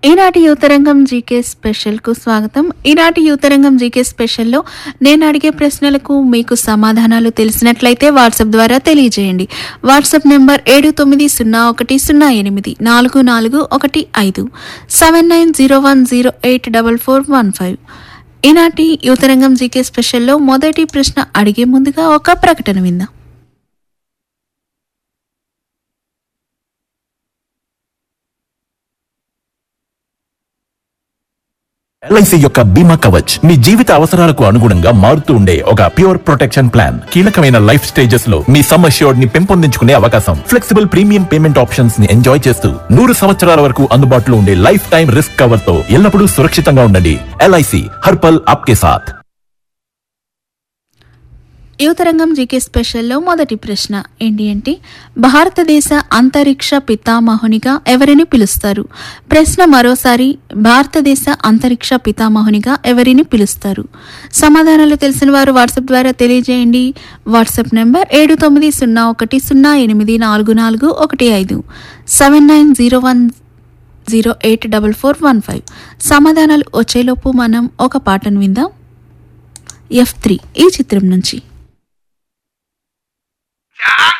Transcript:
ఈనాటి యువతరంగం జీకే స్పెషల్కు స్వాగతం ఈనాటి యువతరంగం జీకే స్పెషల్లో నేను అడిగే ప్రశ్నలకు మీకు సమాధానాలు తెలిసినట్లయితే వాట్సాప్ ద్వారా తెలియజేయండి వాట్సాప్ నెంబర్ ఏడు తొమ్మిది సున్నా ఒకటి సున్నా ఎనిమిది నాలుగు నాలుగు ఒకటి ఐదు seven nine zero one zero eight double four one five ఈనాటి యువతరంగం జీకే స్పెషల్లో మొదటి ప్రశ్న అడిగే ముందుగా ఒక ప్రకటన విందాం ఎల్ఐసి యొక్క బీమా కవచ్ మీ జీవిత అవసరాలకు అనుగుణంగా మారుతూ ఉండే ఒక ప్యూర్ ప్రొటెక్షన్ ప్లాన్ కీలకమైన లైఫ్ స్టేజెస్ లో మీ సమ్ అష్యూర్డ్ ని పెంపొందించుకునే అవకాశం ఫ్లెక్సిబుల్ ప్రీమియం పేమెంట్ ఆప్షన్స్ ని ఎంజాయ్ చేస్తూ నూరు సంవత్సరాల వరకు అందుబాటులో ఉండే లైఫ్ టైం రిస్క్ కవర్ తో ఎల్లప్పుడూ సురక్షితంగా ఉండండి ఎల్ఐసి హర్పల్ ఆప్కే సాథ్ యువతరంగం జీకే స్పెషల్లో మొదటి ప్రశ్న ఏంటి అంటే భారతదేశ అంతరిక్ష పితామహునిగా ఎవరిని పిలుస్తారు ప్రశ్న మరోసారి భారతదేశ అంతరిక్ష పితామహునిగా ఎవరిని పిలుస్తారు సమాధానాలు తెలిసిన వారు వాట్సాప్ ద్వారా తెలియజేయండి వాట్సాప్ నెంబర్ ఏడు తొమ్మిది సున్నా ఒకటి సున్నా ఎనిమిది నాలుగు నాలుగు ఒకటి ఐదు seven nine zero one zero eight double four one five సమాధానాలు వచ్చేలోపు మనం ఒక పాటను విందాం ఎఫ్ త్రీ ఈ చిత్రం నుంచి చాలా